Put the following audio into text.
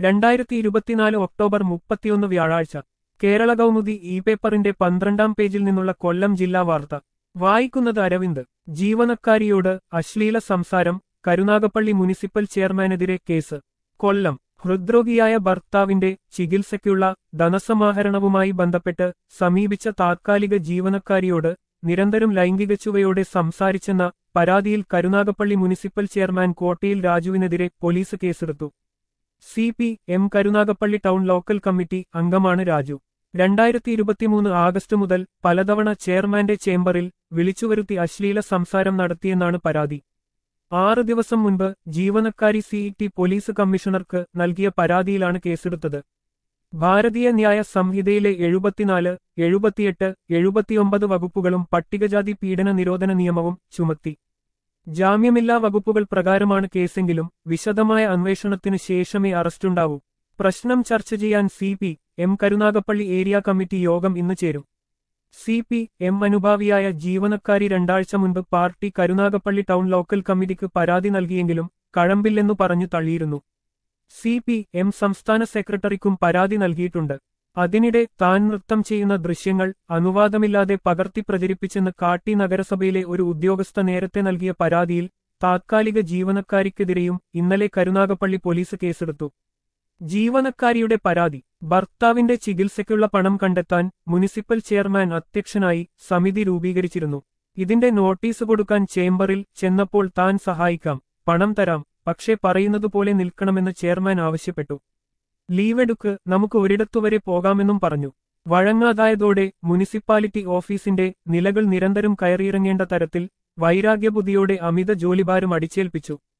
രണ്ടായിരത്തി ഇരുപത്തിനാല് ഒക്ടോബർ മുപ്പത്തിയൊന്ന് വ്യാഴാഴ്ച കേരള കൗമുദി ഇ പേപ്പറിന്റെ പന്ത്രണ്ടാം പേജിൽ നിന്നുള്ള കൊല്ലം ജില്ലാ വാർത്ത വായിക്കുന്നത് അരവിന്ദ് ജീവനക്കാരിയോട് അശ്ലീല സംസാരം കരുനാഗപ്പള്ളി മുനിസിപ്പൽ ചെയർമാനെതിരെ കേസ് കൊല്ലം ഹൃദ്രോഗിയായ ഭർത്താവിന്റെ ചികിത്സയ്ക്കുള്ള ധനസമാഹരണവുമായി ബന്ധപ്പെട്ട് സമീപിച്ച താത്കാലിക ജീവനക്കാരിയോട് നിരന്തരം ലൈംഗിക ചുവയോടെ സംസാരിച്ചെന്ന പരാതിയിൽ കരുനാഗപ്പള്ളി മുനിസിപ്പൽ ചെയർമാൻ കോട്ടയിൽ രാജുവിനെതിരെ പോലീസ് കേസെടുത്തു C P M Karunagappally town local committee അംഗമാണ് രാജു രണ്ടായിരത്തി ഇരുപത്തിമൂന്ന് ആഗസ്റ്റ് മുതൽ പലതവണ ചെയർമാന്റെ ചേംബറിൽ വിളിച്ചുവരുത്തി അശ്ലീല സംസാരം നടത്തിയെന്നാണ് പരാതി ആറ് ദിവസം മുൻപ് ജീവനക്കാരി സിഇടി പോലീസ് കമ്മീഷണർക്ക് നൽകിയ പരാതിയിലാണ് കേസെടുത്തത് ഭാരതീയ ന്യായ സംഹിതയിലെ എഴുപത്തിനാല് എഴുപത്തിയെട്ട് എഴുപത്തിയൊമ്പത് വകുപ്പുകളും പട്ടികജാതി പീഡന നിരോധന നിയമവും ചുമത്തി ജാമ്യമില്ലാ വകുപ്പുകൾ പ്രകാരമാണ് കേസെങ്കിലും വിശദമായ അന്വേഷണത്തിന് ശേഷമേ അറസ്റ്റുണ്ടാവൂ പ്രശ്നം ചർച്ച ചെയ്യാൻ C P M Karunagappally area committee യോഗം ഇന്ന് ചേരും സി പി എം അനുഭാവിയായ ജീവനക്കാരി രണ്ടാഴ്ച മുൻപ് പാർട്ടി കരുനാഗപ്പള്ളി ടൗൺ ലോക്കൽ കമ്മിറ്റിക്ക് പരാതി നൽകിയെങ്കിലും കഴമ്പില്ലെന്നു പറഞ്ഞു തള്ളിയിരുന്നു സി പി എം സംസ്ഥാന സെക്രട്ടറിക്കും പരാതി നൽകിയിട്ടുണ്ട് അതിനിടെ താൻ നൃത്തം ചെയ്യുന്ന ദൃശ്യങ്ങൾ അനുവാദമില്ലാതെ പകർത്തി പ്രചരിപ്പിച്ചെന്ന് കാട്ടി നഗരസഭയിലെ ഒരു ഉദ്യോഗസ്ഥ നേരത്തെ നൽകിയ പരാതിയിൽ താത്കാലിക ജീവനക്കാരിക്കെതിരെയും ഇന്നലെ കരുനാഗപ്പള്ളി പോലീസ് കേസെടുത്തു ജീവനക്കാരിയുടെ പരാതി ഭർത്താവിന്റെ ചികിത്സയ്ക്കുള്ള പണം കണ്ടെത്താൻ മുനിസിപ്പൽ ചെയർമാൻ അധ്യക്ഷനായി സമിതി രൂപീകരിച്ചിരുന്നു ഇതിന്റെ നോട്ടീസ് കൊടുക്കാൻ ചേംബറിൽ ചെന്നപ്പോൾ താൻ സഹായിക്കാം പണം തരാം പക്ഷേ പറയുന്നതുപോലെ നിൽക്കണമെന്ന് ചെയർമാൻ ആവശ്യപ്പെട്ടു ലീവെടുക്ക് നമുക്ക് ഒരിടത്തുവരെ പോകാമെന്നും പറഞ്ഞു വഴങ്ങാതായതോടെ മുനിസിപ്പാലിറ്റി ഓഫീസിന്റെ നിലകൾ നിരന്തരം കയറിയിറങ്ങേണ്ട തരത്തിൽ വൈരാഗ്യബുദ്ധിയോടെ അമിത ജോലിഭാരം അടിച്ചേൽപ്പിച്ചു